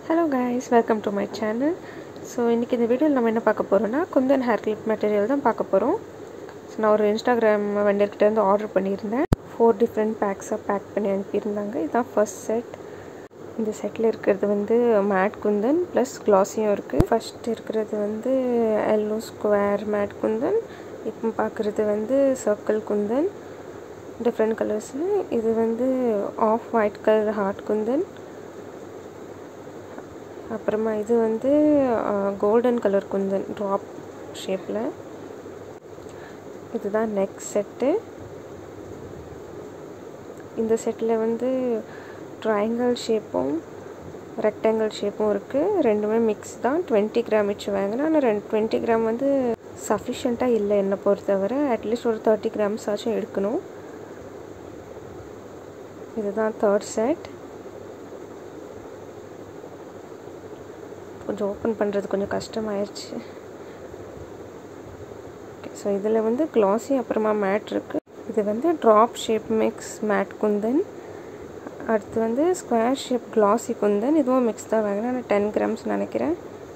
hello guys welcome to my channel so இன்றைக்கி இந்த வீடியோவில் நம்ம என்ன பார்க்க போகிறோம்னா குந்தன் ஹேர் கிளிப் மெட்டீரியல் தான் பார்க்க போகிறோம் ஸோ நான் ஒரு இன்ஸ்டாகிராம் வெண்டர்கிட்டேருந்து ஆர்டர் பண்ணியிருந்தேன் ஃபோர் டிஃப்ரெண்ட் பேக்ஸாக பேக் பண்ணி அனுப்பியிருந்தாங்க இதுதான் ஃபர்ஸ்ட் செட் இந்த செட்டில் இருக்கிறது வந்து மேட் குந்தன் ப்ளஸ் க்ளாஸியும் இருக்குது ஃபஸ்ட் இருக்கிறது வந்து எல்லோ ஸ்கொயர் மேட் குந்தன் இப்போ பார்க்குறது வந்து சர்க்கிள் குந்தன் டிஃப்ரெண்ட் கலர்ஸில் இது வந்து off white colour heart kundan அப்புறமா இது வந்து கோல்டன் கலர் குந்தன் ட்ராப் ஷேப்பில் இதுதான் நெக் செட்டு இந்த செட்டில் வந்து ட்ரையாங்கிள் ஷேப்பும் ரெக்டாங்கிள் ஷேப்பும் இருக்குது ரெண்டுமே மிக்ஸ் தான் டுவெண்ட்டி கிராம் வச்சு வாங்கினேன் ஆனால் ரெண்டு டுவெண்ட்டி கிராம் வந்து சஃபிஷியண்ட்டாக இல்லை என்னை பொறுத்தவரை அட்லீஸ்ட் ஒரு தேர்ட்டி கிராம்ஸ் ஆச்சும் எடுக்கணும் இதுதான் தேர்ட் செட் கொஞ்சம் ஓப்பன் பண்ணுறது கொஞ்சம் கஷ்டமாயிருச்சு ஓகே ஸோ இதில் வந்து க்ளாஸி அப்புறமா மேட் இருக்குது இது வந்து drop shape mix made kundan அடுத்து வந்து ஸ்கொயர் ஷேப் க்ளாஸி குந்தன் இதுவும் மிக்ஸ் தான் வாங்கினேன் ஆனால் டென் கிராம்ஸ் நினைக்கிறேன்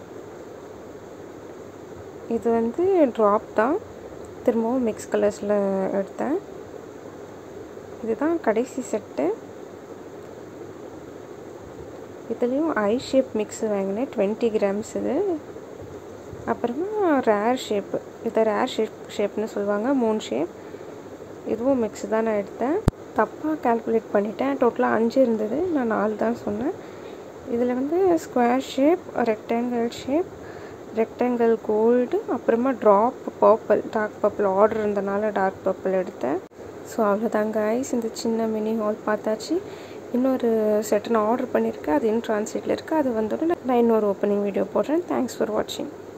இது வந்து ட்ராப் தான் திரும்பவும் மிக்ஸ் கலர்ஸில் எடுத்தேன் இதுதான் கடைசி செட்டு இதுலேயும் ஐ ஷேப் மிக்ஸு வாங்கினேன் டுவெண்ட்டி கிராம்ஸ் இது அப்புறமா ரேர் ஷேப்பு இதை ரேர் ஷேப் ஷேப்னு சொல்லுவாங்க மூணு ஷேப் இதுவும் மிக்ஸ் தான் நான் எடுத்தேன் தப்பாக கால்குலேட் பண்ணிட்டேன் டோட்டலாக அஞ்சு இருந்தது நான் நாலு தான் சொன்னேன் இதில் வந்து square shape rectangle shape rectangle gold அப்புறமா drop purple dark purple order இருந்தனால டார்க் பர்பிள் எடுத்தேன் ஸோ அவ்வளோதாங்க ஐஸ் இந்த சின்ன மினி ஹால் பார்த்தாச்சு இன்னொரு செட்டு நான் ஆர்டர் பண்ணியிருக்கேன் அது இன் ட்ரான்ஸ்லேட்டில் இருக்குது அது வந்தோடனே நான் இன்னொரு ஓப்பனிங் வீடியோ போடுறேன் தேங்க்ஸ் ஃபார் வாட்சிங்